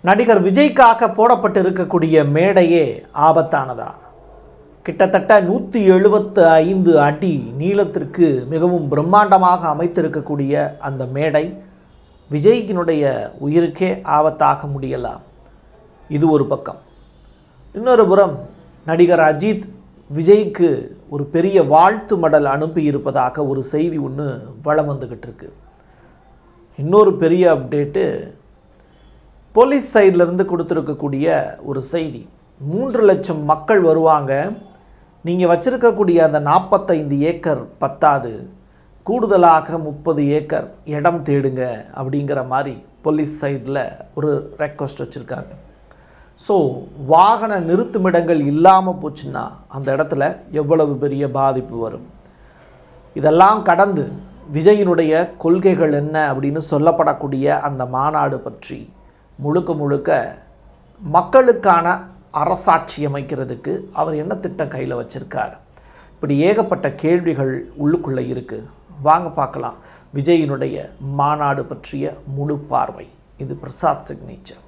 நடிகர் விஜய்க்காக போடப்பட்டு இருக்கக்கூடிய மேடையே ஆபத்தானதா கிட்டத்தட்ட நூற்றி எழுபத்து ஐந்து அடி நீளத்திற்கு மிகவும் பிரம்மாண்டமாக அமைத்திருக்கக்கூடிய அந்த மேடை விஜய்க்கினுடைய உயிருக்கே ஆபத்தாக முடியலாம் இது ஒரு பக்கம் இன்னொரு புறம் நடிகர் அஜித் விஜய்க்கு ஒரு பெரிய வாழ்த்து மடல் அனுப்பி இருப்பதாக ஒரு செய்தி ஒன்று வளம் வந்துக்கிட்டு இருக்கு இன்னொரு பெரிய அப்டேட்டு போலீஸ் சைட்லேருந்து கொடுத்துருக்கக்கூடிய ஒரு செய்தி மூன்று லட்சம் மக்கள் வருவாங்க நீங்கள் வச்சிருக்கக்கூடிய அந்த நாற்பத்தைந்து ஏக்கர் பத்தாது கூடுதலாக முப்பது ஏக்கர் இடம் தேடுங்க அப்படிங்கிற மாதிரி போலீஸ் சைடில் ஒரு ரெக்வஸ்ட் வச்சுருக்காங்க ஸோ வாகன நிறுத்துமிடங்கள் இல்லாமல் போச்சுன்னா அந்த இடத்துல எவ்வளவு பெரிய பாதிப்பு வரும் இதெல்லாம் கடந்து விஜயினுடைய கொள்கைகள் என்ன அப்படின்னு சொல்லப்படக்கூடிய அந்த மாநாடு பற்றி முழுக்க முழுக்க மக்களுக்கான அரசாட்சி அமைக்கிறதுக்கு அவர் என்ன திட்டம் கையில் வச்சிருக்கார் இப்படி ஏகப்பட்ட கேள்விகள் உள்ளுக்குள்ளே இருக்குது வாங்க பார்க்கலாம் விஜயினுடைய மாநாடு பற்றிய முழு பார்வை இது பிரசாத் சிக்னேச்சர்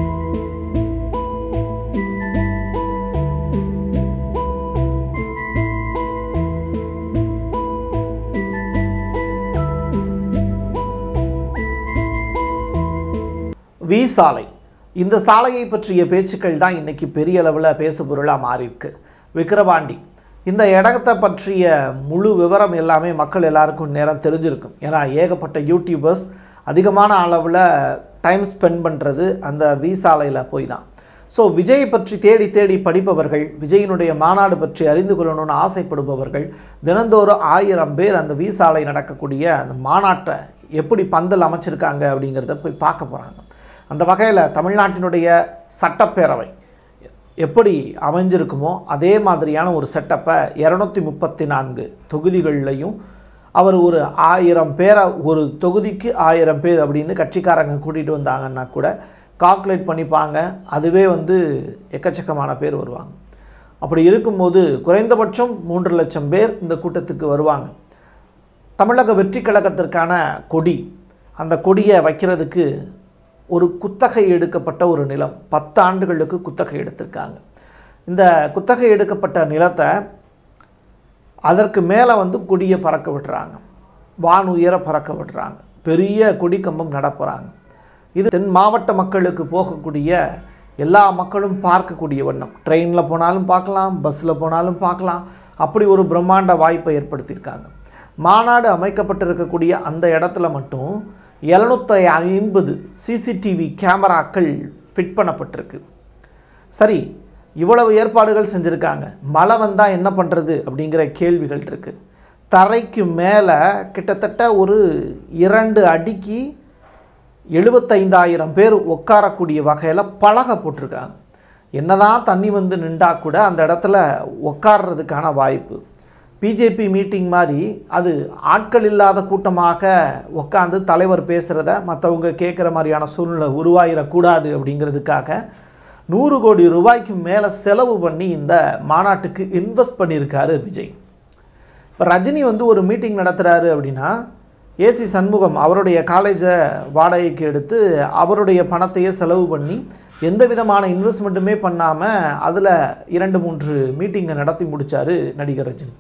வி சாலை இந்த சாலையை பற்றிய பேச்சுக்கள் தான் இன்னைக்கு பெரிய அளவில் பேசு பொருளாக மாறியிருக்கு விக்கிரவாண்டி இந்த இடத்தை பற்றிய முழு விவரம் எல்லாமே மக்கள் எல்லாருக்கும் நேரம் தெரிஞ்சிருக்கும் ஏன்னா ஏகப்பட்ட யூடியூபர்ஸ் அதிகமான அளவில் டைம் ஸ்பெண்ட் பண்ணுறது அந்த வி சாலையில் போய் தான் ஸோ விஜய் பற்றி தேடி தேடி படிப்பவர்கள் விஜயினுடைய மாநாடு பற்றி அறிந்து கொள்ளணும்னு ஆசைப்படுபவர்கள் தினந்தோறும் ஆயிரம் பேர் அந்த வி சாலை நடக்கக்கூடிய அந்த மாநாட்டை எப்படி பந்தல் அமைச்சிருக்காங்க அப்படிங்கிறத போய் பார்க்க போகிறாங்க அந்த வகையில் தமிழ்நாட்டினுடைய சட்டப்பேரவை எப்படி அமைஞ்சிருக்குமோ அதே மாதிரியான ஒரு செட்டப்பை இரநூத்தி முப்பத்தி நான்கு தொகுதிகள்லையும் அவர் ஒரு ஆயிரம் பேரை ஒரு தொகுதிக்கு ஆயிரம் பேர் அப்படின்னு கட்சிக்காரங்க கூட்டிகிட்டு வந்தாங்கன்னா கூட கால்குலேட் பண்ணிப்பாங்க அதுவே வந்து எக்கச்சக்கமான பேர் வருவாங்க அப்படி இருக்கும்போது குறைந்தபட்சம் மூன்று லட்சம் பேர் இந்த கூட்டத்துக்கு வருவாங்க தமிழக வெற்றி கழகத்திற்கான கொடி அந்த கொடியை வைக்கிறதுக்கு ஒரு குத்தகை எடுக்கப்பட்ட ஒரு நிலம் பத்து ஆண்டுகளுக்கு குத்தகை எடுத்திருக்காங்க இந்த குத்தகை எடுக்கப்பட்ட நிலத்தை அதற்கு மேலே வந்து கொடியை பறக்க விட்டுறாங்க வான் உயர பறக்க விட்டுறாங்க பெரிய கொடி கம்பம் நடப்புறாங்க இது தென் மாவட்ட மக்களுக்கு போகக்கூடிய எல்லா மக்களும் பார்க்கக்கூடிய வண்ணம் ட்ரெயினில் போனாலும் பார்க்கலாம் பஸ்ஸில் போனாலும் பார்க்கலாம் அப்படி ஒரு பிரம்மாண்ட வாய்ப்பை ஏற்படுத்தியிருக்காங்க மாநாடு அமைக்கப்பட்டிருக்கக்கூடிய அந்த இடத்துல மட்டும் எழுநூற்றி ஐம்பது சிசிடிவி கேமராக்கள் ஃபிட் பண்ணப்பட்டிருக்கு சரி இவ்வளவு ஏற்பாடுகள் செஞ்சுருக்காங்க மழை வந்தால் என்ன பண்ணுறது அப்படிங்கிற கேள்விகள் இருக்குது தரைக்கு மேலே கிட்டத்தட்ட ஒரு இரண்டு அடிக்கு எழுபத்தைந்தாயிரம் பேர் உட்காரக்கூடிய வகையில் பலகை போட்டிருக்காங்க என்னதான் தண்ணி வந்து நின்றா கூட அந்த இடத்துல உட்கார்றதுக்கான வாய்ப்பு பிஜேபி மீட்டிங் மாதிரி அது ஆட்கள் இல்லாத கூட்டமாக உட்காந்து தலைவர் பேசுகிறத மற்றவங்க கேட்குற மாதிரியான சூழ்நிலை உருவாயிடக்கூடாது அப்படிங்கிறதுக்காக நூறு கோடி ரூபாய்க்கு மேலே செலவு பண்ணி இந்த மாநாட்டுக்கு இன்வெஸ்ட் பண்ணியிருக்காரு விஜய் இப்போ ரஜினி வந்து ஒரு மீட்டிங் நடத்துகிறாரு அப்படின்னா ஏசி சண்முகம் அவருடைய காலேஜை வாடகைக்கு எடுத்து அவருடைய பணத்தையே செலவு பண்ணி எந்த விதமான இன்வெஸ்ட்மெண்ட்டுமே பண்ணாமல் அதில் இரண்டு மூன்று மீட்டிங்கை நடத்தி முடித்தார் நடிகர் ரஜினி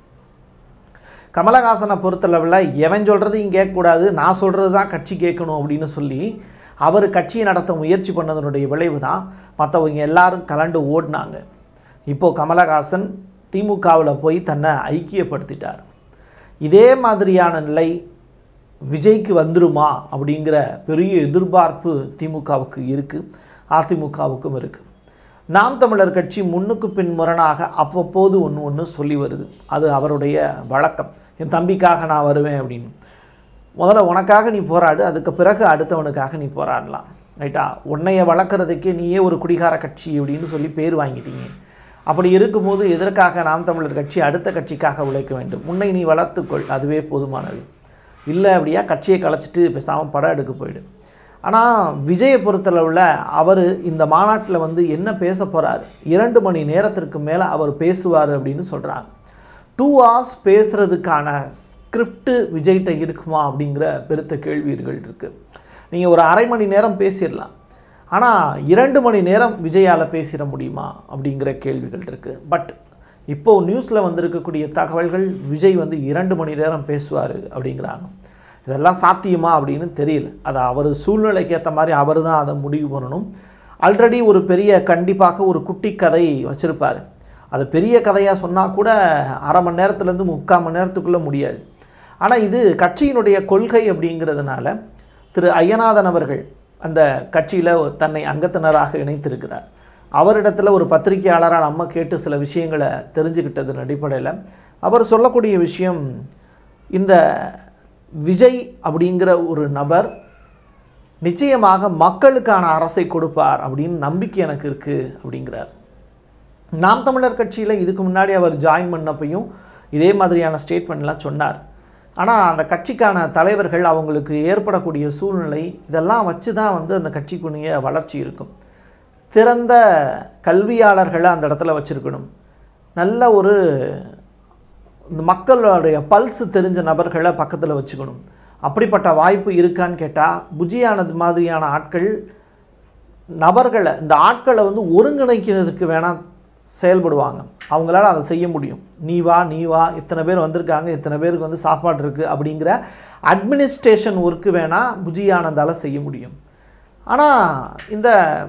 கமலஹாசனை பொறுத்தளவில் எவன் சொல்கிறதையும் கேட்கக்கூடாது நான் சொல்கிறது தான் கட்சி கேட்கணும் அப்படின்னு சொல்லி அவர் கட்சியை நடத்த முயற்சி பண்ணதனுடைய விளைவு தான் மற்றவங்க எல்லாரும் கலண்டு ஓடினாங்க இப்போது கமலஹாசன் திமுகவில் போய் தன்னை ஐக்கியப்படுத்திட்டார் இதே மாதிரியான நிலை விஜய்க்கு வந்துருமா அப்படிங்கிற பெரிய எதிர்பார்ப்பு திமுகவுக்கு இருக்குது அதிமுகவுக்கும் இருக்குது நாம் தமிழர் கட்சி முன்னுக்கு பின் முரணாக அவ்வப்போது ஒன்று ஒன்று சொல்லி வருது அது அவருடைய வழக்கம் என் தம்பிக்காக நான் வருவேன் அப்படின்னு முதல்ல உனக்காக நீ போராடு அதுக்கு பிறகு அடுத்தவனுக்காக நீ போராடலாம் ரைட்டா உன்னைய வளர்க்குறதுக்கே நீயே ஒரு குடிகார கட்சி அப்படின்னு சொல்லி பேர் வாங்கிட்டீங்க அப்படி இருக்கும்போது எதற்காக நாம் தமிழர் கட்சி அடுத்த கட்சிக்காக உழைக்க வேண்டும் உன்னை நீ வளர்த்துக்கொள் அதுவே போதுமானது இல்லை அப்படியா கட்சியை கலைச்சிட்டு பேசாமல் படம் எடுக்க போயிடு ஆனால் விஜயை பொறுத்தளவில் அவர் இந்த மாநாட்டில் வந்து என்ன பேச போகிறார் இரண்டு மணி நேரத்திற்கு மேலே அவர் பேசுவார் அப்படின்னு சொல்கிறாங்க டூ ஹவர்ஸ் பேசுகிறதுக்கான ஸ்கிரிப்டு விஜய்கிட்ட இருக்குமா அப்படிங்கிற பெருத்த கேள்விகள் இருக்குது நீங்கள் ஒரு அரை மணி நேரம் பேசிடலாம் ஆனால் இரண்டு மணி நேரம் விஜயால் பேசிட முடியுமா அப்படிங்கிற கேள்விகள் இருக்குது பட் இப்போது நியூஸில் வந்திருக்கக்கூடிய தகவல்கள் விஜய் வந்து இரண்டு மணி நேரம் பேசுவார் அப்படிங்கிறாங்க இதெல்லாம் சாத்தியமா அப்படின்னு தெரியல அது அவர் சூழ்நிலைக்கு ஏற்ற மாதிரி அவர் தான் அதை முடிவு பண்ணணும் ஆல்ரெடி ஒரு பெரிய கண்டிப்பாக ஒரு குட்டி கதை வச்சுருப்பார் அது பெரிய கதையாக சொன்னால் கூட அரை மணி நேரத்துலேருந்து முக்கால் மணி நேரத்துக்குள்ளே முடியாது ஆனால் இது கட்சியினுடைய கொள்கை அப்படிங்கிறதுனால திரு ஐயநாதன் அவர்கள் அந்த கட்சியில் தன்னை அங்கத்தினராக இணைத்திருக்கிறார் அவரிடத்துல ஒரு பத்திரிகையாளராக நம்ம கேட்டு சில விஷயங்களை தெரிஞ்சுக்கிட்டதன் அடிப்படையில் அவர் சொல்லக்கூடிய விஷயம் இந்த விஜய் அப்படிங்கிற ஒரு நபர் நிச்சயமாக மக்களுக்கான அரசை கொடுப்பார் அப்படின்னு நம்பிக்கை எனக்கு இருக்குது அப்படிங்கிறார் நாம் தமிழர் கட்சியில் இதுக்கு முன்னாடி அவர் ஜாயின் பண்ணப்பையும் இதே மாதிரியான ஸ்டேட்மெண்ட்லாம் சொன்னார் ஆனால் அந்த கட்சிக்கான தலைவர்கள் அவங்களுக்கு ஏற்படக்கூடிய சூழ்நிலை இதெல்லாம் வச்சு தான் வந்து அந்த கட்சிக்குரிய வளர்ச்சி இருக்கும் திறந்த கல்வியாளர்களை அந்த இடத்துல வச்சுருக்கணும் நல்ல ஒரு இந்த மக்களுடைய பல்ஸ் தெரிஞ்ச நபர்களை பக்கத்தில் வச்சுக்கணும் அப்படிப்பட்ட வாய்ப்பு இருக்கான்னு கேட்டால் புஜியானது மாதிரியான ஆட்கள் நபர்களை இந்த ஆட்களை வந்து ஒருங்கிணைக்கிறதுக்கு வேணால் செயல்படுவாங்க அவங்களால அதை செய்ய முடியும் நீ வா நீ வா இத்தனை பேர் வந்திருக்காங்க இத்தனை பேருக்கு வந்து சாப்பாடு இருக்குது அப்படிங்கிற அட்மினிஸ்ட்ரேஷன் ஒர்க்கு வேணால் புஜியானந்தால் செய்ய முடியும் ஆனால் இந்த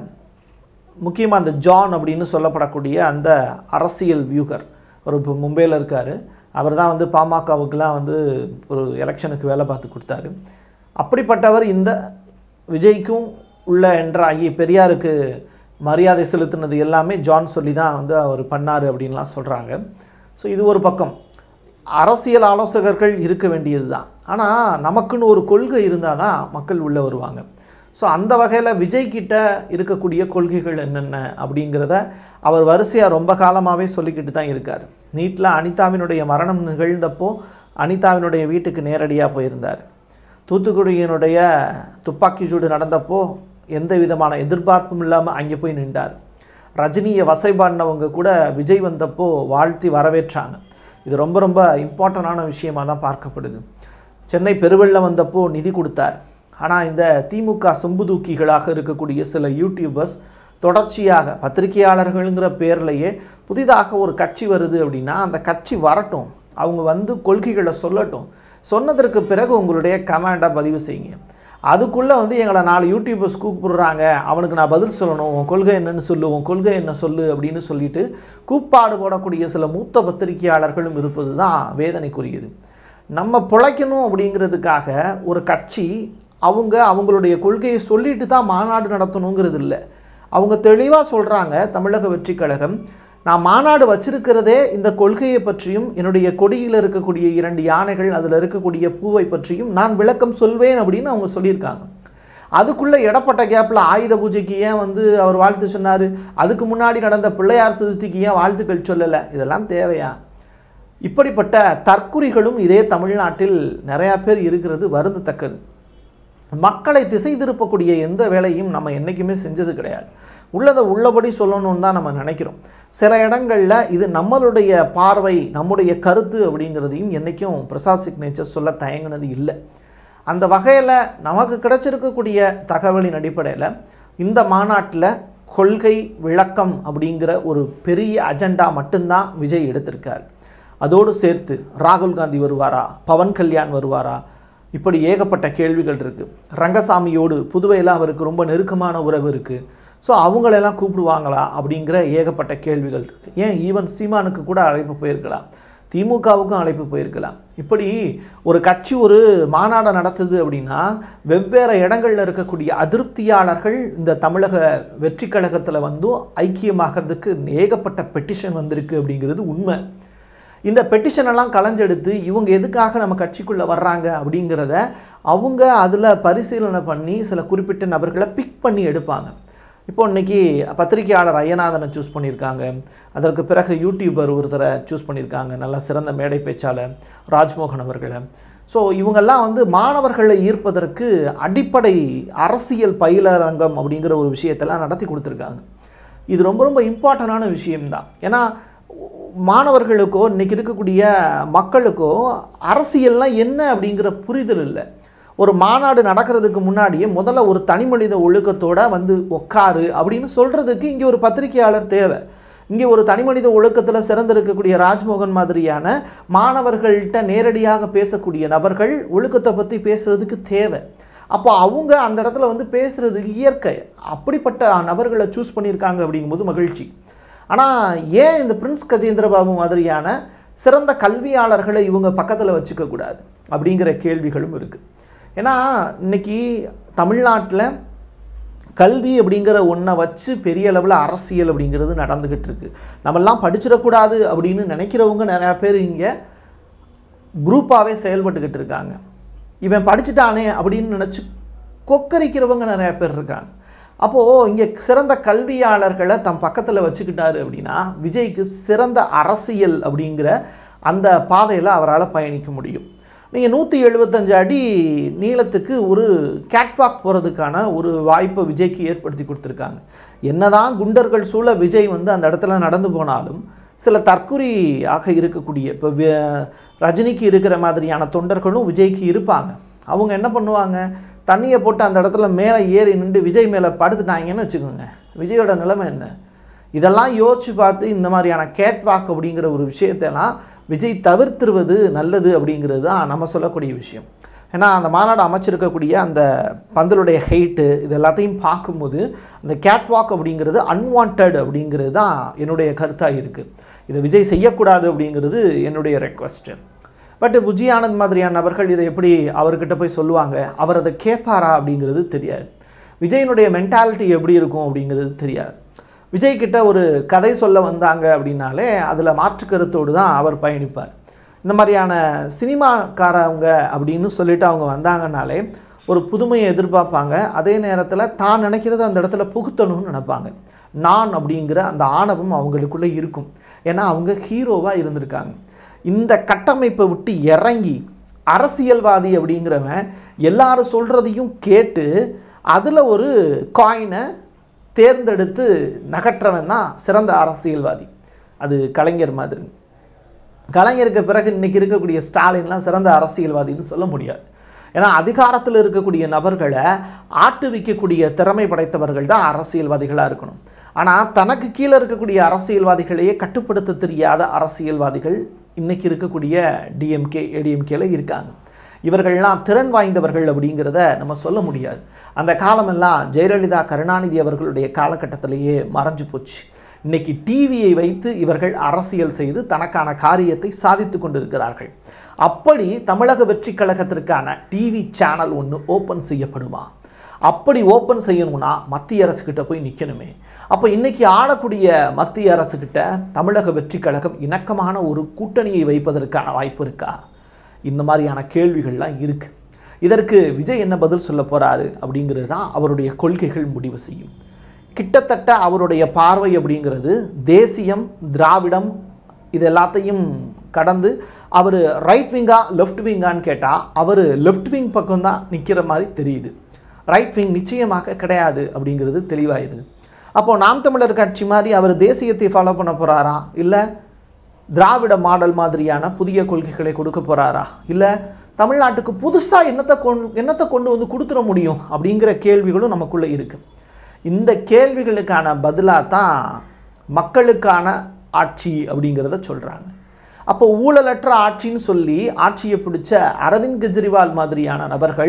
முக்கியமாக அந்த ஜான் அப்படின்னு சொல்லப்படக்கூடிய அந்த அரசியல் வியூகர் ஒரு இப்போ மும்பையில் இருக்கார் அவர் தான் வந்து பாமகவுக்கெலாம் வந்து ஒரு எலெக்ஷனுக்கு வேலை பார்த்து கொடுத்தாரு அப்படிப்பட்டவர் இந்த விஜய்க்கும் உள்ள என்ற ஐய பெரியாருக்கு மரியாதை செலுத்தினது எல்லாமே ஜான் சொல்லி தான் வந்து அவர் பண்ணார் அப்படின்லாம் சொல்கிறாங்க ஸோ இது ஒரு பக்கம் அரசியல் ஆலோசகர்கள் இருக்க வேண்டியது தான் ஆனால் நமக்குன்னு ஒரு கொள்கை இருந்தால் தான் மக்கள் உள்ளே வருவாங்க ஸோ அந்த வகையில் விஜய் கிட்ட இருக்கக்கூடிய கொள்கைகள் என்னென்ன அப்படிங்கிறத அவர் வரிசையாக ரொம்ப காலமாகவே சொல்லிக்கிட்டு தான் இருக்கார் நீட்டில் அனிதாவினுடைய மரணம் நிகழ்ந்தப்போ அனிதாவினுடைய வீட்டுக்கு நேரடியாக போயிருந்தார் தூத்துக்குடியினுடைய துப்பாக்கி சூடு நடந்தப்போ எந்த விதமான எதிர்பார்ப்பும் இல்லாமல் அங்கே போய் நின்றார் ரஜினியை வசைபாடினவங்க கூட விஜய் வந்தப்போ வாழ்த்தி வரவேற்றாங்க இது ரொம்ப ரொம்ப இம்பார்ட்டண்டான விஷயமாக தான் பார்க்கப்படுது சென்னை பெருவெள்ளம் வந்தப்போ நிதி கொடுத்தார் ஆனால் இந்த திமுக சொம்பு தூக்கிகளாக இருக்கக்கூடிய சில யூடியூபர்ஸ் தொடர்ச்சியாக பத்திரிகையாளர்கள்ங்கிற பேர்லையே புதிதாக ஒரு கட்சி வருது அப்படின்னா அந்த கட்சி வரட்டும் அவங்க வந்து கொள்கைகளை சொல்லட்டும் சொன்னதற்கு பிறகு உங்களுடைய கமெண்டை பதிவு செய்யுங்க அதுக்குள்ளே வந்து எங்களை நாலு யூடியூபர்ஸ் கூப்பிடுறாங்க அவனுக்கு நான் பதில் சொல்லணும் உன் கொள்கை என்னன்னு சொல்லு உன் கொள்கை என்ன சொல்லு அப்படின்னு சொல்லிட்டு கூப்பாடு போடக்கூடிய சில மூத்த பத்திரிகையாளர்களும் இருப்பது தான் வேதனைக்குரியது நம்ம பிழைக்கணும் அப்படிங்கிறதுக்காக ஒரு கட்சி அவங்க அவங்களுடைய கொள்கையை சொல்லிட்டு தான் மாநாடு நடத்தணுங்கிறது இல்லை அவங்க தெளிவாக சொல்கிறாங்க தமிழக வெற்றி கழகம் நான் மாநாடு வச்சிருக்கிறதே இந்த கொள்கையை பற்றியும் என்னுடைய கொடியில் இருக்கக்கூடிய இரண்டு யானைகள் அதில் இருக்கக்கூடிய பூவை பற்றியும் நான் விளக்கம் சொல்வேன் அப்படின்னு அவங்க சொல்லியிருக்காங்க அதுக்குள்ளே இடப்பட்ட கேப்பில் ஆயுத பூஜைக்கு ஏன் வந்து அவர் வாழ்த்து சொன்னார் அதுக்கு முன்னாடி நடந்த பிள்ளையார் சதுர்த்திக்கு ஏன் வாழ்த்துக்கள் சொல்லலை இதெல்லாம் தேவையா இப்படிப்பட்ட தற்குறிகளும் இதே தமிழ்நாட்டில் நிறையா பேர் இருக்கிறது வருந்தத்தக்கது மக்களை திசை திருப்பக்கூடிய எந்த வேலையும் நம்ம என்றைக்குமே செஞ்சது கிடையாது உள்ளதை உள்ளபடி சொல்லணும்னு தான் நம்ம நினைக்கிறோம் சில இடங்களில் இது நம்மளுடைய பார்வை நம்முடைய கருத்து அப்படிங்கிறதையும் என்றைக்கும் பிரசாத் சிக்னேச்சர் சொல்ல தயங்கினது இல்லை அந்த வகையில் நமக்கு கிடைச்சிருக்கக்கூடிய தகவலின் அடிப்படையில் இந்த மாநாட்டில் கொள்கை விளக்கம் அப்படிங்கிற ஒரு பெரிய அஜெண்டா மட்டும்தான் விஜய் எடுத்திருக்கார் அதோடு சேர்த்து ராகுல் காந்தி வருவாரா பவன் கல்யாண் வருவாரா இப்படி ஏகப்பட்ட கேள்விகள் இருக்குது ரங்கசாமியோடு புதுவையில் அவருக்கு ரொம்ப நெருக்கமான உறவு இருக்குது ஸோ அவங்களெல்லாம் கூப்பிடுவாங்களா அப்படிங்கிற ஏகப்பட்ட கேள்விகள் இருக்குது ஏன் ஈவன் சீமானுக்கு கூட அழைப்பு போயிருக்கலாம் திமுகவுக்கும் அழைப்பு போயிருக்கலாம் இப்படி ஒரு கட்சி ஒரு மாநாடை நடத்துது அப்படின்னா வெவ்வேறு இடங்களில் இருக்கக்கூடிய அதிருப்தியாளர்கள் இந்த தமிழக வெற்றி கழகத்தில் வந்து ஐக்கியமாகிறதுக்கு ஏகப்பட்ட பெட்டிஷன் வந்திருக்கு அப்படிங்கிறது உண்மை இந்த பெட்டிஷன் எல்லாம் கலைஞ்செடுத்து இவங்க எதுக்காக நம்ம கட்சிக்குள்ளே வர்றாங்க அப்படிங்கிறத அவங்க அதில் பரிசீலனை பண்ணி சில குறிப்பிட்ட நபர்களை பிக் பண்ணி எடுப்பாங்க இப்போ இன்னைக்கு பத்திரிகையாளர் ஐயநாதனை சூஸ் பண்ணியிருக்காங்க அதற்கு பிறகு யூடியூபர் ஒருத்தரை சூஸ் பண்ணியிருக்காங்க நல்ல சிறந்த மேடை பேச்சாளர் ராஜ்மோகன் அவர்களை ஸோ இவங்கெல்லாம் வந்து மாணவர்களை ஈர்ப்பதற்கு அடிப்படை அரசியல் பயிலரங்கம் அப்படிங்கிற ஒரு விஷயத்தெல்லாம் நடத்தி கொடுத்துருக்காங்க இது ரொம்ப ரொம்ப இம்பார்ட்டண்டான விஷயம்தான் ஏன்னா மாணவர்களுக்கோ இன்னைக்கு இருக்கக்கூடிய மக்களுக்கோ அரசியல்லாம் என்ன அப்படிங்கிற புரிதல் இல்லை ஒரு மாநாடு நடக்கிறதுக்கு முன்னாடியே முதல்ல ஒரு தனி மனித ஒழுக்கத்தோட வந்து உட்காரு அப்படின்னு சொல்கிறதுக்கு இங்கே ஒரு பத்திரிகையாளர் தேவை இங்கே ஒரு தனி மனித ஒழுக்கத்தில் சிறந்திருக்கக்கூடிய ராஜ்மோகன் மாதிரியான மாணவர்கள்ட்ட நேரடியாக பேசக்கூடிய நபர்கள் ஒழுக்கத்தை பற்றி பேசுகிறதுக்கு தேவை அப்போ அவங்க அந்த இடத்துல வந்து பேசுறது இயற்கை அப்படிப்பட்ட நபர்களை சூஸ் பண்ணியிருக்காங்க அப்படிங்கும்போது மகிழ்ச்சி ஆனால் ஏன் இந்த பிரின்ஸ் கஜேந்திர பாபு மாதிரியான சிறந்த கல்வியாளர்களை இவங்க பக்கத்தில் வச்சுக்க கூடாது அப்படிங்கிற கேள்விகளும் இருக்குது ஏன்னா இன்னைக்கு தமிழ்நாட்டில் கல்வி அப்படிங்கிற ஒன்றை வச்சு பெரிய அளவில் அரசியல் அப்படிங்கிறது நடந்துக்கிட்டு இருக்கு நம்மெல்லாம் படிச்சிடக்கூடாது அப்படின்னு நினைக்கிறவங்க நிறையா பேர் இங்கே குரூப்பாகவே செயல்பட்டுக்கிட்டு இருக்காங்க இவன் படிச்சுட்டானே அப்படின்னு நினச்சி கொக்கரிக்கிறவங்க நிறையா பேர் இருக்காங்க அப்போது இங்கே சிறந்த கல்வியாளர்களை தம் பக்கத்தில் வச்சுக்கிட்டாரு அப்படின்னா விஜய்க்கு சிறந்த அரசியல் அப்படிங்கிற அந்த பாதையில் அவரால் பயணிக்க முடியும் நீங்கள் நூற்றி எழுபத்தஞ்சு அடி நீளத்துக்கு ஒரு கேட்வாக் போகிறதுக்கான ஒரு வாய்ப்பை விஜய்க்கு ஏற்படுத்தி கொடுத்துருக்காங்க என்னதான் குண்டர்கள் சூழ விஜய் வந்து அந்த இடத்துல நடந்து போனாலும் சில தற்குறியாக இருக்கக்கூடிய இப்போ ரஜினிக்கு இருக்கிற மாதிரியான தொண்டர்களும் விஜய்க்கு இருப்பாங்க அவங்க என்ன பண்ணுவாங்க தண்ணியை போட்டு அந்த இடத்துல மேலே ஏறி நின்று விஜய் மேலே படுத்துட்டாங்கன்னு வச்சுக்கோங்க விஜயோட நிலைமை என்ன இதெல்லாம் யோசிச்சு பார்த்து இந்த மாதிரியான கேட் வாக் அப்படிங்கிற ஒரு விஷயத்தெல்லாம் விஜய் தவிர்த்துருவது நல்லது அப்படிங்கிறது தான் நம்ம சொல்லக்கூடிய விஷயம் ஏன்னா அந்த மாநாடு அமைச்சிருக்கக்கூடிய அந்த பந்தலுடைய ஹைட்டு இது எல்லாத்தையும் பார்க்கும்போது அந்த கேட் வாக் அப்படிங்கிறது அன்வான்ட் அப்படிங்கிறது தான் என்னுடைய கருத்தாக இருக்குது இதை விஜய் செய்யக்கூடாது அப்படிங்கிறது என்னுடைய ரெக்வஸ்ட்டு பட் புஜி ஆனந்த் மாதிரியான நபர்கள் இதை எப்படி அவர்கிட்ட போய் சொல்லுவாங்க அவர் அதை கேட்பாரா அப்படிங்கிறது தெரியாது விஜயனுடைய மென்டாலிட்டி எப்படி இருக்கும் அப்படிங்கிறது தெரியாது விஜய் கிட்ட ஒரு கதை சொல்ல வந்தாங்க அப்படின்னாலே அதில் மாற்று கருத்தோடு தான் அவர் பயணிப்பார் இந்த மாதிரியான சினிமாக்காரவங்க அப்படின்னு சொல்லிட்டு அவங்க வந்தாங்கனாலே ஒரு புதுமையை எதிர்பார்ப்பாங்க அதே நேரத்தில் தான் நினைக்கிறத அந்த இடத்துல புகுத்தணும்னு நினைப்பாங்க நான் அப்படிங்கிற அந்த ஆணவம் அவங்களுக்குள்ளே இருக்கும் ஏன்னா அவங்க ஹீரோவாக இருந்திருக்காங்க இந்த கட்டமைப்பை விட்டு இறங்கி அரசியல்வாதி அப்படிங்கிறவன் எல்லாரும் சொல்கிறதையும் கேட்டு அதில் ஒரு காயினை தேர்ந்தெடுத்து நகற்றவன் தான் சிறந்த அரசியல்வாதி அது கலைஞர் மாதிரி கலைஞருக்கு பிறகு இன்னைக்கு இருக்கக்கூடிய ஸ்டாலின்லாம் சிறந்த அரசியல்வாதின்னு சொல்ல முடியாது ஏன்னா அதிகாரத்தில் இருக்கக்கூடிய நபர்களை ஆட்டுவிக்கக்கூடிய திறமை படைத்தவர்கள் தான் அரசியல்வாதிகளாக இருக்கணும் ஆனால் தனக்கு கீழே இருக்கக்கூடிய அரசியல்வாதிகளையே கட்டுப்படுத்த தெரியாத அரசியல்வாதிகள் இன்னைக்கு இருக்கக்கூடிய டிஎம்கே ஏடிஎம்கேல இருக்காங்க இவர்கள்லாம் திறன் வாய்ந்தவர்கள் அப்படிங்கிறத நம்ம சொல்ல முடியாது அந்த காலமெல்லாம் ஜெயலலிதா கருணாநிதி அவர்களுடைய காலகட்டத்திலேயே மறைஞ்சு போச்சு இன்னைக்கு டிவியை வைத்து இவர்கள் அரசியல் செய்து தனக்கான காரியத்தை சாதித்து கொண்டிருக்கிறார்கள் அப்படி தமிழக வெற்றி கழகத்திற்கான டிவி சேனல் ஒன்று ஓப்பன் செய்யப்படுமா அப்படி ஓப்பன் செய்யணும்னா மத்திய அரசுக்கிட்ட போய் நிற்கணுமே அப்போ இன்னைக்கு ஆளக்கூடிய மத்திய அரசுக்கிட்ட தமிழக வெற்றி கழகம் இணக்கமான ஒரு கூட்டணியை வைப்பதற்கான வாய்ப்பு இருக்கா இந்த மாதிரியான கேள்விகள்லாம் இருக்கு இதற்கு விஜய் என்ன பதில் சொல்ல போறாரு அப்படிங்கிறது தான் அவருடைய கொள்கைகள் முடிவு செய்யும் கிட்டத்தட்ட அவருடைய பார்வை அப்படிங்கிறது தேசியம் திராவிடம் இது எல்லாத்தையும் கடந்து அவர் ரைட் விங்கா லெஃப்ட் விங்கான்னு கேட்டால் அவர் லெஃப்ட் விங் பக்கம் தான் நிற்கிற மாதிரி தெரியுது ரைட் விங் நிச்சயமாக கிடையாது அப்படிங்கிறது தெளிவாயிருது அப்போது நாம் தமிழர் கட்சி மாதிரி அவர் தேசியத்தை ஃபாலோ பண்ண போகிறாரா இல்லை திராவிட மாடல் மாதிரியான புதிய கொள்கைகளை கொடுக்க போகிறாரா இல்லை தமிழ்நாட்டுக்கு புதுசாக என்னத்தை கொண்டு என்னத்தை கொண்டு வந்து கொடுத்துட முடியும் அப்படிங்கிற கேள்விகளும் நமக்குள்ளே இருக்குது இந்த கேள்விகளுக்கான பதிலாக தான் மக்களுக்கான ஆட்சி அப்படிங்கிறத சொல்கிறாங்க அப்போ ஊழலற்ற ஆட்சின்னு சொல்லி ஆட்சியை பிடிச்ச அரவிந்த் கெஜ்ரிவால் மாதிரியான நபர்கள்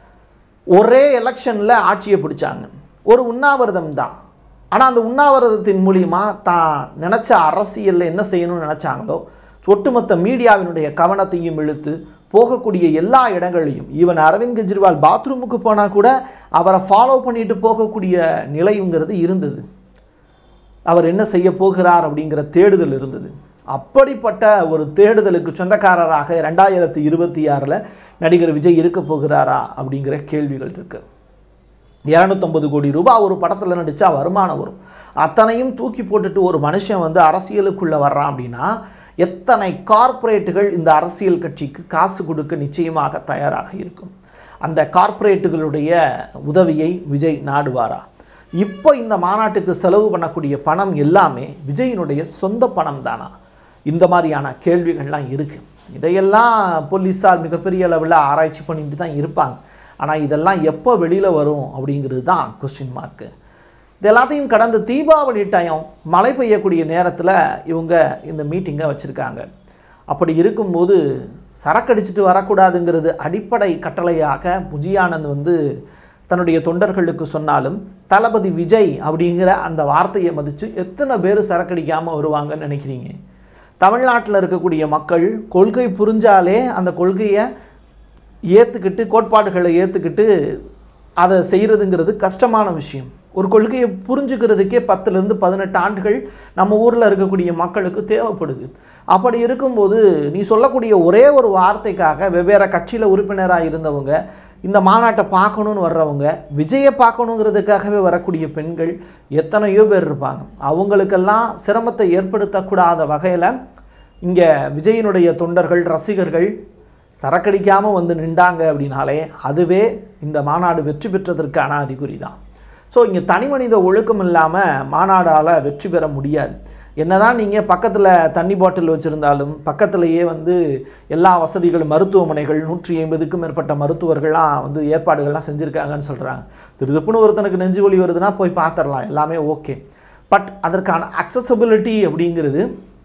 ஒரே எலெக்ஷனில் ஆட்சியை பிடிச்சாங்க ஒரு உண்ணாவிரதம் தான் ஆனால் அந்த உண்ணாவிரதத்தின் மூலியமா தான் நினச்ச அரசியலில் என்ன செய்யணும்னு நினச்சாங்களோ ஒட்டுமொத்த மீடியாவினுடைய கவனத்தையும் இழுத்து போகக்கூடிய எல்லா இடங்களையும் ஈவன் அரவிந்த் கெஜ்ரிவால் பாத்ரூமுக்கு போனால் கூட அவரை ஃபாலோ பண்ணிட்டு போகக்கூடிய நிலைங்கிறது இருந்தது அவர் என்ன செய்ய போகிறார் அப்படிங்கிற தேடுதல் இருந்தது அப்படிப்பட்ட ஒரு தேடுதலுக்கு சொந்தக்காரராக ரெண்டாயிரத்தி இருபத்தி ஆறில் நடிகர் விஜய் இருக்க போகிறாரா அப்படிங்கிற கேள்விகள் இருக்கு இரநூத்தொம்பது கோடி ரூபாய் ஒரு படத்தில் நடித்தா வருமானம் வரும் அத்தனையும் தூக்கி போட்டுட்டு ஒரு மனுஷன் வந்து அரசியலுக்குள்ளே வர்றான் அப்படின்னா எத்தனை கார்ப்பரேட்டுகள் இந்த அரசியல் கட்சிக்கு காசு கொடுக்க நிச்சயமாக தயாராக இருக்கும் அந்த கார்ப்பரேட்டுகளுடைய உதவியை விஜய் நாடுவாரா இப்போ இந்த மாநாட்டுக்கு செலவு பண்ணக்கூடிய பணம் எல்லாமே விஜயினுடைய சொந்த பணம் தானா இந்த மாதிரியான கேள்விகள்லாம் இருக்குது இதையெல்லாம் போலீஸார் மிகப்பெரிய அளவில் ஆராய்ச்சி பண்ணிட்டு தான் இருப்பாங்க ஆனால் இதெல்லாம் எப்போ வெளியில் வரும் அப்படிங்கிறது தான் கொஸ்டின் மார்க்கு இது எல்லாத்தையும் கடந்த தீபாவளி டைம் மழை பெய்யக்கூடிய நேரத்தில் இவங்க இந்த மீட்டிங்கை வச்சுருக்காங்க அப்படி இருக்கும்போது சரக்கடிச்சிட்டு வரக்கூடாதுங்கிறது அடிப்படை கட்டளையாக புஜியானந்த் வந்து தன்னுடைய தொண்டர்களுக்கு சொன்னாலும் தளபதி விஜய் அப்படிங்கிற அந்த வார்த்தையை மதித்து எத்தனை பேர் சரக்கடிக்காமல் வருவாங்கன்னு நினைக்கிறீங்க தமிழ்நாட்டில் இருக்கக்கூடிய மக்கள் கொள்கை புரிஞ்சாலே அந்த கொள்கையை ஏற்றுக்கிட்டு கோட்பாடுகளை ஏற்றுக்கிட்டு அதை செய்கிறதுங்கிறது கஷ்டமான விஷயம் ஒரு கொள்கையை புரிஞ்சுக்கிறதுக்கே பத்துலேருந்து பதினெட்டு ஆண்டுகள் நம்ம ஊரில் இருக்கக்கூடிய மக்களுக்கு தேவைப்படுது அப்படி இருக்கும்போது நீ சொல்லக்கூடிய ஒரே ஒரு வார்த்தைக்காக வெவ்வேறு கட்சியில் உறுப்பினராக இருந்தவங்க இந்த மாநாட்டை பார்க்கணுன்னு வர்றவங்க விஜயை பார்க்கணுங்கிறதுக்காகவே வரக்கூடிய பெண்கள் எத்தனையோ பேர் இருப்பாங்க அவங்களுக்கெல்லாம் சிரமத்தை ஏற்படுத்தக்கூடாத வகையில் இங்கே விஜயினுடைய தொண்டர்கள் ரசிகர்கள் சரக்கடிக்காமல் வந்து நின்றாங்க அப்படின்னாலே அதுவே இந்த மாநாடு வெற்றி பெற்றதற்கான அறிகுறி தான் ஸோ இங்கே தனி மனித ஒழுக்கம் இல்லாமல் மாநாடால் வெற்றி பெற முடியாது என்னதான் நீங்கள் பக்கத்தில் தண்ணி பாட்டில் வச்சுருந்தாலும் பக்கத்திலேயே வந்து எல்லா வசதிகளும் மருத்துவமனைகள் நூற்றி ஐம்பதுக்கும் மேற்பட்ட மருத்துவர்கள்லாம் வந்து ஏற்பாடுகள்லாம் செஞ்சுருக்காங்கன்னு சொல்கிறாங்க திருதுப்புன்னு ஒருத்தனுக்கு நெஞ்சு வலி வருதுன்னா போய் பார்த்துடலாம் எல்லாமே ஓகே பட் அதற்கான அக்சசபிலிட்டி அப்படிங்கிறது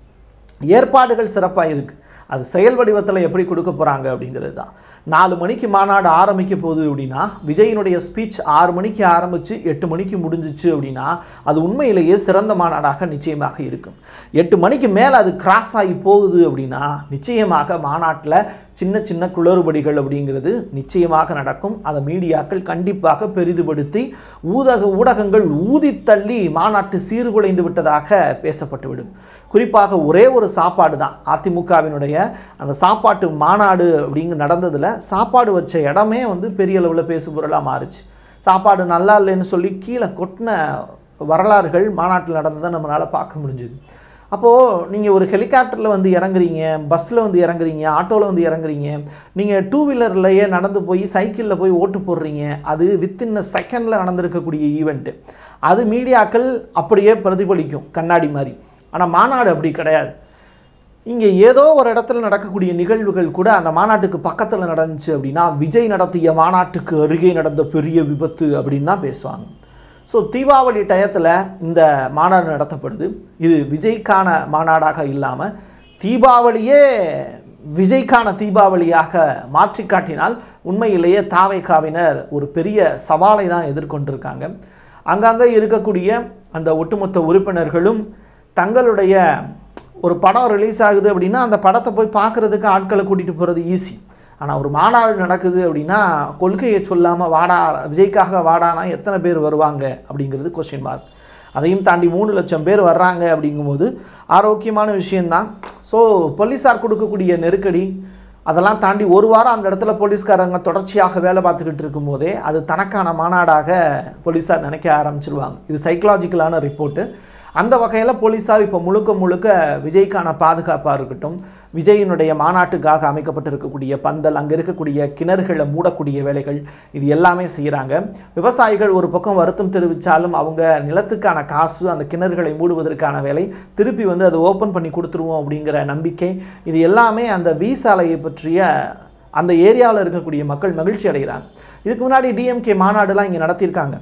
ஏற்பாடுகள் சிறப்பாக இருக்குது அது செயல் வடிவத்தில் எப்படி கொடுக்க போகிறாங்க அப்படிங்கிறது தான் நாலு மணிக்கு மாநாடு ஆரம்பிக்க போகுது அப்படின்னா விஜயினுடைய ஸ்பீச் ஆறு மணிக்கு ஆரம்பித்து எட்டு மணிக்கு முடிஞ்சிச்சு அப்படின்னா அது உண்மையிலேயே சிறந்த மாநாடாக நிச்சயமாக இருக்கும் எட்டு மணிக்கு மேலே அது கிராஸ் ஆகி போகுது அப்படின்னா நிச்சயமாக மாநாட்டில் சின்ன சின்ன குளறுபடிகள் அப்படிங்கிறது நிச்சயமாக நடக்கும் அதை மீடியாக்கள் கண்டிப்பாக பெரிதுபடுத்தி ஊடக ஊடகங்கள் ஊதி தள்ளி மாநாட்டு சீர்குலைந்து விட்டதாக பேசப்பட்டுவிடும் குறிப்பாக ஒரே ஒரு சாப்பாடு தான் அதிமுகவினுடைய அந்த சாப்பாட்டு மாநாடு அப்படிங்க நடந்ததில் சாப்பாடு வச்ச இடமே வந்து பெரிய அளவில் பேசுபொருளாக மாறுச்சு சாப்பாடு நல்லா இல்லைன்னு சொல்லி கீழே கொட்டின வரலாறுகள் மாநாட்டில் நடந்ததை நம்மளால் பார்க்க முடிஞ்சுது அப்போது நீங்கள் ஒரு ஹெலிகாப்டரில் வந்து இறங்குறீங்க பஸ்ஸில் வந்து இறங்குறீங்க ஆட்டோவில் வந்து இறங்குறீங்க நீங்கள் டூ வீலர்லையே நடந்து போய் சைக்கிளில் போய் ஓட்டு போடுறீங்க அது வித்தின் செகண்டில் நடந்திருக்கக்கூடிய ஈவெண்ட்டு அது மீடியாக்கள் அப்படியே பிரதிபலிக்கும் கண்ணாடி மாதிரி ஆனால் மாநாடு அப்படி கிடையாது இங்கே ஏதோ ஒரு இடத்துல நடக்கக்கூடிய நிகழ்வுகள் கூட அந்த மாநாட்டுக்கு பக்கத்தில் நடந்துச்சு அப்படின்னா விஜய் நடத்திய மாநாட்டுக்கு அருகே நடந்த பெரிய விபத்து அப்படின்னு தான் பேசுவாங்க ஸோ தீபாவளி டயத்தில் இந்த மாநாடு நடத்தப்படுது இது விஜய்க்கான மாநாடாக இல்லாமல் தீபாவளியே விஜய்க்கான தீபாவளியாக மாற்றி காட்டினால் உண்மையிலேயே தாவைக்காவினர் ஒரு பெரிய சவாலை தான் எதிர்கொண்டிருக்காங்க அங்கங்கே இருக்கக்கூடிய அந்த ஒட்டுமொத்த உறுப்பினர்களும் தங்களுடைய ஒரு படம் ரிலீஸ் ஆகுது அப்படின்னா அந்த படத்தை போய் பார்க்குறதுக்கு ஆட்களை கூட்டிகிட்டு போகிறது ஈஸி ஆனால் ஒரு மாநாடு நடக்குது அப்படின்னா கொள்கையை சொல்லாமல் வாடா விஜய்க்காக வாடானா எத்தனை பேர் வருவாங்க அப்படிங்கிறது கொஸ்டின் மார்க் அதையும் தாண்டி மூணு லட்சம் பேர் வர்றாங்க அப்படிங்கும்போது ஆரோக்கியமான விஷயந்தான் ஸோ போலீஸார் கொடுக்கக்கூடிய நெருக்கடி அதெல்லாம் தாண்டி ஒரு வாரம் அந்த இடத்துல போலீஸ்காரங்க தொடர்ச்சியாக வேலை பார்த்துக்கிட்டு இருக்கும்போதே அது தனக்கான மாநாடாக போலீஸார் நினைக்க ஆரம்பிச்சிருவாங்க இது சைக்கலாஜிக்கலான ரிப்போர்ட்டு அந்த வகையில் போலீஸார் இப்போ முழுக்க முழுக்க விஜய்க்கான பாதுகாப்பாக இருக்கட்டும் விஜயினுடைய மாநாட்டுக்காக அமைக்கப்பட்டிருக்கக்கூடிய பந்தல் அங்கே இருக்கக்கூடிய கிணறுகளை மூடக்கூடிய வேலைகள் இது எல்லாமே செய்கிறாங்க விவசாயிகள் ஒரு பக்கம் வருத்தம் தெரிவித்தாலும் அவங்க நிலத்துக்கான காசு அந்த கிணறுகளை மூடுவதற்கான வேலை திருப்பி வந்து அதை ஓப்பன் பண்ணி கொடுத்துருவோம் அப்படிங்கிற நம்பிக்கை இது எல்லாமே அந்த வி சாலையை பற்றிய அந்த ஏரியாவில் இருக்கக்கூடிய மக்கள் மகிழ்ச்சி அடைகிறாங்க இதுக்கு முன்னாடி டிஎம்கே மாநாடுலாம் இங்கே நடத்தியிருக்காங்க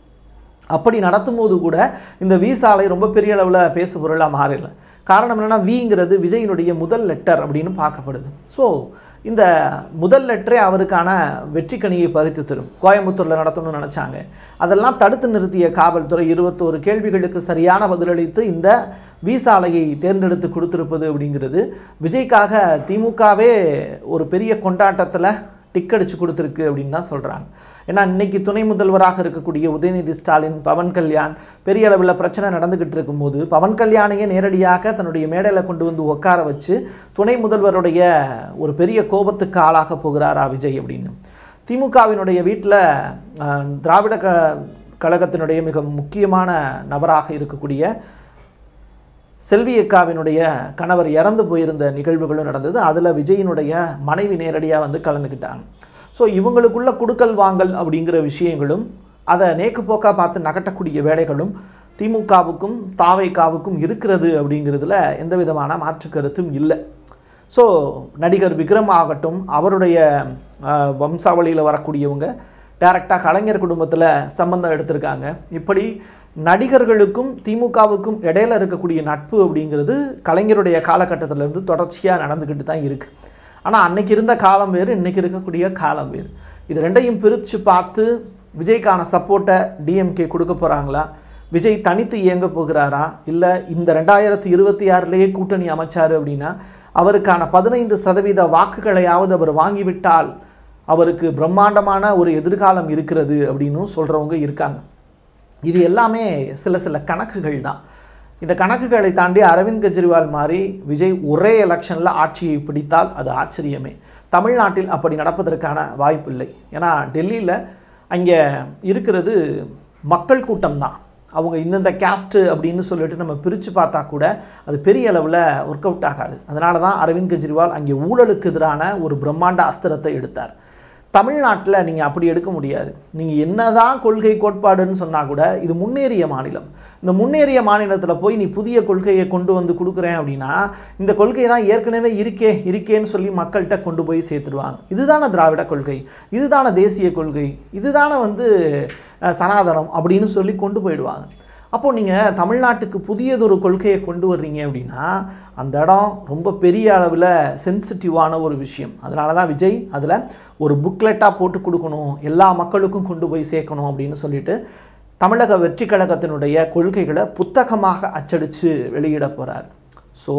அப்படி நடத்தும்போது கூட இந்த வி சாலை ரொம்ப பெரிய அளவில் பேசு பொருளாக மாறல காரணம் என்னென்னா விங்கிறது விஜயினுடைய முதல் லெட்டர் அப்படின்னு பார்க்கப்படுது ஸோ இந்த முதல் லெட்டரே அவருக்கான வெற்றி கனியை பறித்து தரும் கோயம்புத்தூரில் நடத்தணும்னு நினச்சாங்க அதெல்லாம் தடுத்து நிறுத்திய காவல்துறை இருபத்தோரு கேள்விகளுக்கு சரியான பதிலளித்து இந்த வி சாலையை தேர்ந்தெடுத்து கொடுத்துருப்பது அப்படிங்கிறது விஜய்க்காக திமுகவே ஒரு பெரிய கொண்டாட்டத்தில் டிக் அடிச்சு கொடுத்துருக்கு அப்படின்னு தான் சொல்கிறாங்க ஏன்னா இன்னைக்கு துணை முதல்வராக இருக்கக்கூடிய உதயநிதி ஸ்டாலின் பவன் கல்யாண் பெரிய அளவில் பிரச்சனை நடந்துக்கிட்டு இருக்கும்போது பவன் கல்யாணையே நேரடியாக தன்னுடைய மேடையில் கொண்டு வந்து உட்கார வச்சு துணை முதல்வருடைய ஒரு பெரிய கோபத்துக்கு ஆளாக போகிறாரா விஜய் அப்படின்னு திமுகவினுடைய வீட்டில் திராவிட க கழகத்தினுடைய மிக முக்கியமான நபராக இருக்கக்கூடிய செல்வி அக்காவினுடைய கணவர் இறந்து போயிருந்த நிகழ்வுகளும் நடந்தது அதில் விஜயினுடைய மனைவி நேரடியாக வந்து கலந்துக்கிட்டாங்க ஸோ இவங்களுக்குள்ள குடுக்கல் வாங்கல் அப்படிங்கிற விஷயங்களும் அதை நேக்குப்போக்காக பார்த்து நகட்டக்கூடிய வேலைகளும் திமுகவுக்கும் தாவைக்காவுக்கும் இருக்கிறது அப்படிங்கிறதுல எந்த விதமான மாற்று கருத்தும் இல்லை ஸோ நடிகர் விக்ரம் ஆகட்டும் அவருடைய வம்சாவளியில் வரக்கூடியவங்க டைரெக்டாக கலைஞர் குடும்பத்தில் சம்பந்தம் எடுத்திருக்காங்க இப்படி நடிகர்களுக்கும் திமுகவுக்கும் இடையில இருக்கக்கூடிய நட்பு அப்படிங்கிறது கலைஞருடைய காலகட்டத்திலேருந்து தொடர்ச்சியாக நடந்துக்கிட்டு தான் இருக்குது ஆனால் அன்னைக்கு இருந்த காலம் வேறு இன்னைக்கு இருக்கக்கூடிய காலம் வேறு இது ரெண்டையும் பிரித்து பார்த்து விஜய்க்கான சப்போர்ட்டை டிஎம்கே கொடுக்க போகிறாங்களா விஜய் தனித்து இயங்க போகிறாரா இல்லை இந்த ரெண்டாயிரத்தி இருபத்தி ஆறுலேயே கூட்டணி அமைச்சார் அப்படின்னா அவருக்கான பதினைந்து சதவீத வாக்குகளையாவது அவர் வாங்கிவிட்டால் அவருக்கு பிரம்மாண்டமான ஒரு எதிர்காலம் இருக்கிறது அப்படின்னும் சொல்கிறவங்க இருக்காங்க இது எல்லாமே சில சில கணக்குகள் தான் இந்த கணக்குகளை தாண்டி அரவிந்த் கெஜ்ரிவால் மாதிரி விஜய் ஒரே எலெக்ஷனில் ஆட்சியை பிடித்தால் அது ஆச்சரியமே தமிழ்நாட்டில் அப்படி நடப்பதற்கான வாய்ப்பில்லை ஏன்னா டெல்லியில் அங்கே இருக்கிறது மக்கள் கூட்டம் தான் அவங்க இந்தந்த கேஸ்ட்டு அப்படின்னு சொல்லிட்டு நம்ம பிரித்து பார்த்தா கூட அது பெரிய அளவில் ஒர்க் அவுட் ஆகாது அதனால தான் அரவிந்த் கெஜ்ரிவால் அங்கே ஊழலுக்கு எதிரான ஒரு பிரம்மாண்ட அஸ்திரத்தை எடுத்தார் தமிழ்நாட்டில் நீங்கள் அப்படி எடுக்க முடியாது நீங்கள் என்னதான் கொள்கை கோட்பாடுன்னு சொன்னால் கூட இது முன்னேறிய மாநிலம் இந்த முன்னேறிய மாநிலத்தில் போய் நீ புதிய கொள்கையை கொண்டு வந்து கொடுக்குறேன் அப்படின்னா இந்த கொள்கை தான் ஏற்கனவே இருக்கே இருக்கேன்னு சொல்லி மக்கள்கிட்ட கொண்டு போய் சேர்த்துடுவாங்க இதுதானே திராவிட கொள்கை இதுதானே தேசிய கொள்கை இதுதானே வந்து அஹ், சனாதனம் அப்படின்னு சொல்லி கொண்டு போயிடுவாங்க அப்போ நீங்கள் தமிழ்நாட்டுக்கு புதியதொரு கொள்கையை கொண்டு வர்றீங்க அப்படின்னா அந்த இடம் ரொம்ப பெரிய அளவில் சென்சிட்டிவான ஒரு விஷயம் அதனால தான் விஜய் அதில் ஒரு புக்லெட்டாக போட்டு கொடுக்கணும் எல்லா மக்களுக்கும் கொண்டு போய் சேர்க்கணும் அப்படின்னு சொல்லிட்டு தமிழக வெற்றி கழகத்தினுடைய கொள்கைகளை புத்தகமாக அச்சடித்து வெளியிட போகிறார் ஸோ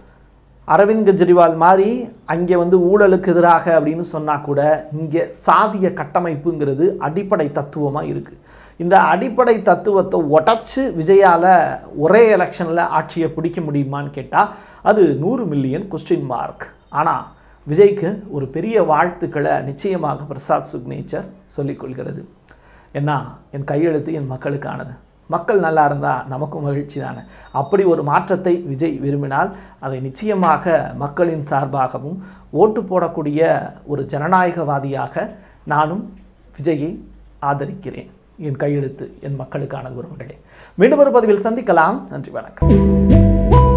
அரவிந்த் கெஜ்ரிவால் மாதிரி அங்கே வந்து ஊழலுக்கு எதிராக அப்படின்னு சொன்னால் கூட இங்கே சாதிய கட்டமைப்புங்கிறது அடிப்படை தத்துவமாக இருக்குது இந்த அடிப்படை தத்துவத்தை உடச்சி விஜயால் ஒரே எலெக்ஷனில் ஆட்சியை பிடிக்க முடியுமான்னு கேட்டால் அது நூறு மில்லியன் கொஸ்டின் மார்க் ஆனால் விஜய்க்கு ஒரு பெரிய வாழ்த்துக்களை நிச்சயமாக பிரசாத் சிக்னேச்சர் சொல்லிக்கொள்கிறது ஏன்னா என் கையெழுத்து என் மக்களுக்கானது மக்கள் நல்லா இருந்தால் நமக்கும் மகிழ்ச்சி தானே அப்படி ஒரு மாற்றத்தை விஜய் விரும்பினால் அதை நிச்சயமாக மக்களின் சார்பாகவும் ஓட்டு போடக்கூடிய ஒரு ஜனநாயகவாதியாக நானும் விஜயை ஆதரிக்கிறேன் என் கையெழுத்து என் மக்களுக்கான உறவுகளே மீண்டும் ஒரு பதிவில் சந்திக்கலாம் நன்றி வணக்கம்